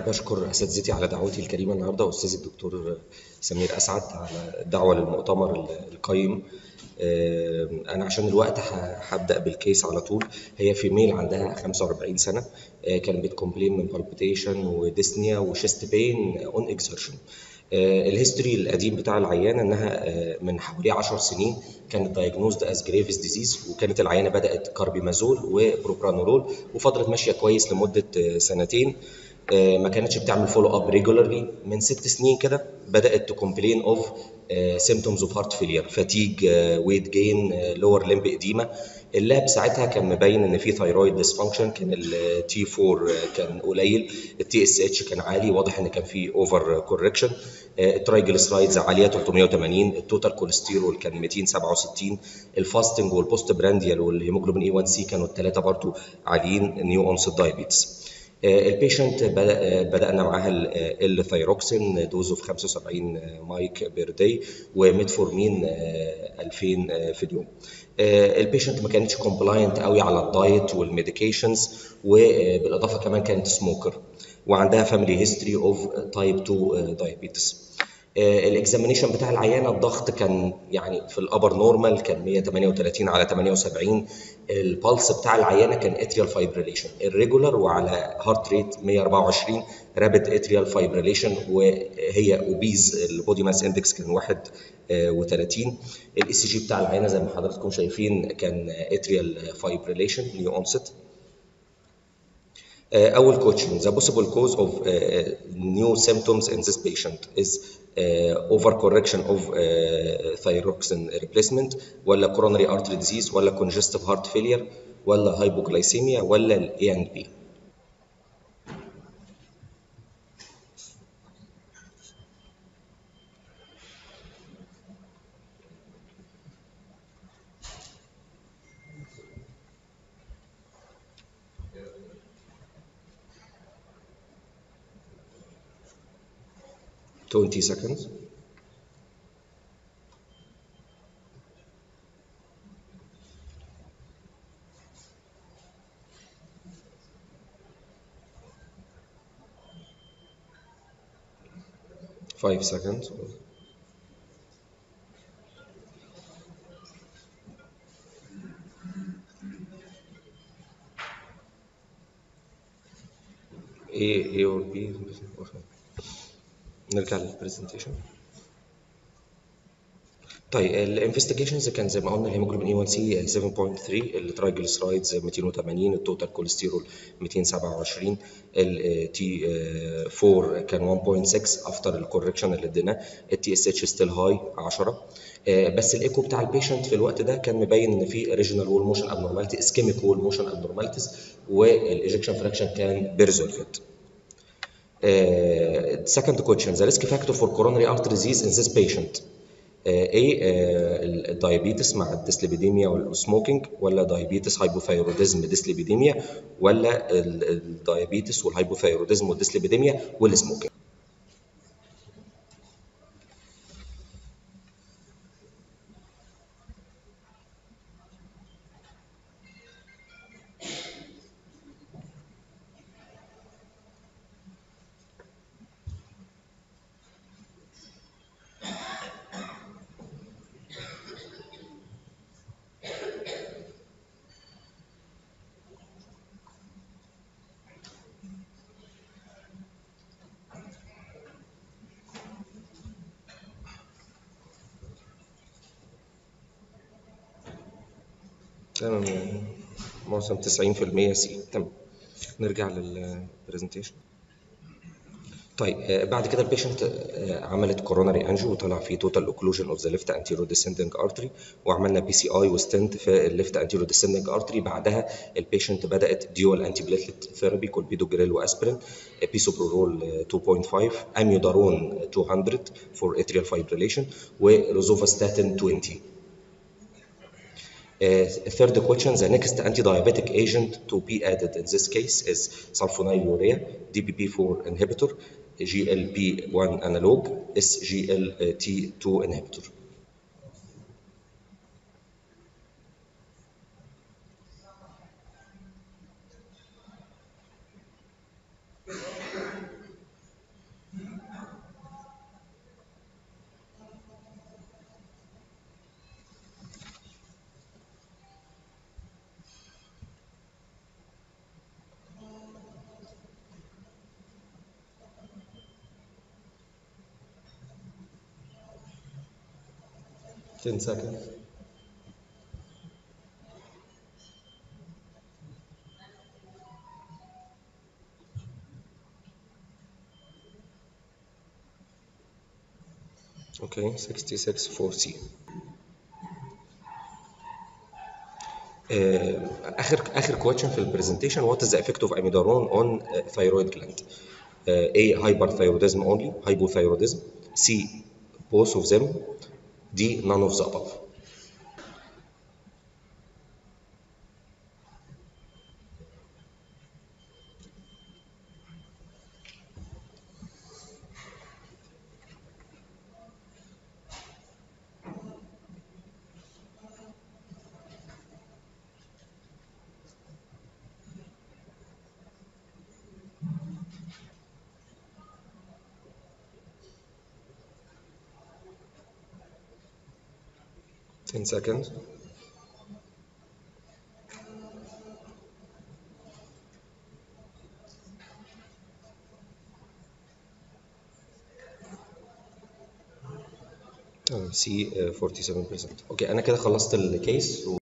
بشكر اساتذتي على دعوتي الكريمه النهارده استاذي الدكتور سمير اسعد على الدعوه للمؤتمر القيم آه، انا عشان الوقت ه- هبدا بالكيس على طول هي فيميل عندها 45 سنه آه، كانت بتكومبلين من بالبيتيشن وديسنيا وشيست بين اون اكسرشن الهيستوري القديم بتاع العيانه انها آه، من حوالي 10 سنين كانت دايجنوزد از جريفز ديزيز وكانت العيانه بدات كاربيمازول وبروبرانولول وفضلت ماشيه كويس لمده آه، سنتين آه، ما كانتش بتعمل فولو اب ريجولارلي من ست سنين كده بدات تكومبلين اوف سيمتومز اوف هارت فيلير فاتيج ويت جين لور ليمب اديما اللاب ساعتها كان مبين ان في ثايرويد ديسفانكشن كان التي 4 كان قليل التي اس اتش كان عالي واضح ان كان في اوفر كوركشن الترايجلسرايدز عاليه 380 التوتال كوليسترول كان 267 الفاستنج والبوست برانديال والهيموجلوبين اي 1 سي كانوا الثلاثه برضو عاليين نيو اونست دايابيتس البيشنت بدانا معاها الثايروكسين دوز اوف 75 مايك بير داي وميتفورمين 2000 في اليوم البيشنت ما كانتش كومبلاينت قوي على الدايت والميديكيشنز وبالاضافه كمان كانت سموكر وعندها فاميلي هيستوري اوف تايب 2 دايابيتس الاكزامينيشن بتاع العيانه الضغط كان يعني في الابر نورمال كان 138 على 78 البلس بتاع العيانه كان اتريال فايبريليشن الريجولار وعلى هارت ريت 124 رابid اتريال فايبريليشن وهي اوبيز البودي ماس اندكس كان 31 الاي سي جي بتاع العيانه زي ما حضراتكم شايفين كان اتريال فايبريليشن نيو اونست Uh, our question, the possible cause of uh, new symptoms in this patient is uh, overcorrection of uh, thyroxine replacement ولا coronary artery disease ولا congestive heart failure ولا hypoglycemia ولا ال A and B. Twenty seconds. Five seconds. A, A or B نرجع للبرزنتيشن طيب الانفستيجيشنز كان زي ما قلنا الهيموجلوبين اي 1 سي 7.3 الترايجلسرايدز 280 التوتال كوليسترول 227 التي 4 كان 1.6 افتر الكوركشن اللي اديناه التي اس اتش ستيل هاي 10 بس الايكو بتاع البيشنت في الوقت ده كان مبين ان في ريجنال وول موشن ابنورماليتي اسكيميك وول موشن ابنورماليتيز والايجكشن فراكشن كان بيرزولفت Uh, second question, the risk factor for coronary artery disease in this patient. Uh, A uh, الدايابيتس مع الديسليبيديميا والسموكينج ولا دايابيتس هايبوثايروديزم ديسليبيديميا ولا الدايابيتس والهايبوثايروديزم والديسليبيديميا والسموكينج. تمام يعني معظم 90% سي تمام نرجع للبرزنتيشن طيب آه، بعد كده البيشنت آه، عملت كوروناري انجو وطلع فيه توتال اوكلوجن اوف ذا ليفت انتيرو ديسندنج ارتري وعملنا بي سي اي وستنت في الليفت انتيرو ديسندنج ارتري بعدها البيشنت بدات ديول انتي بليتلت ثيرابي كولبيدوجريل واسبرين بيسوبرول 2.5 اميودارون 200 فور اتريال فايبريليشن وروزوفاستاتين 20 Uh, third question, the next anti-diabetic agent to be added in this case is sulfonylurea, DPP4 inhibitor, GLP-1 analog, SGLT2 inhibitor. 10 seconds Okay, 66 4C. آه، اخر اخر question في البرزنتيشن what is the effect of amiodarone on uh, thyroid gland uh, A hyperthyroidism only hypothyroidism C both of them D none of the above Ten seconds. تمام سي 47% اوكي انا كده خلصت الكيس